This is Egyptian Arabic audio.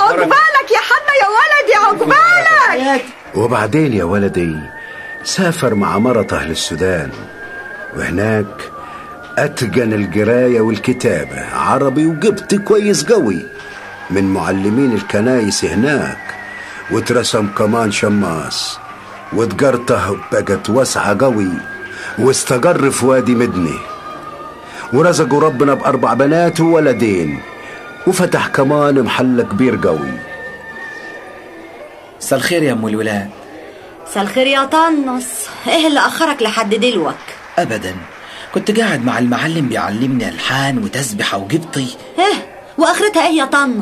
عقبالك يا حنا يا ولدي عقبالك وبعدين يا ولدي سافر مع مرته للسودان وهناك أتقن القراية والكتابة عربي وقبطي كويس قوي من معلمين الكنايس هناك واترسم كمان شماس وتجارته بقت واسعة قوي واستقر في وادي مدني ورزقوا ربنا بأربع بنات وولدين وفتح كمان محل كبير قوي مساء الخير يا ام الولاد مساء الخير يا طنس ايه اللي اخرك لحد دلوك ابدا كنت قاعد مع المعلم بيعلمني الحان وتسبحه وقبطي ايه واخرتها ايه يا طنس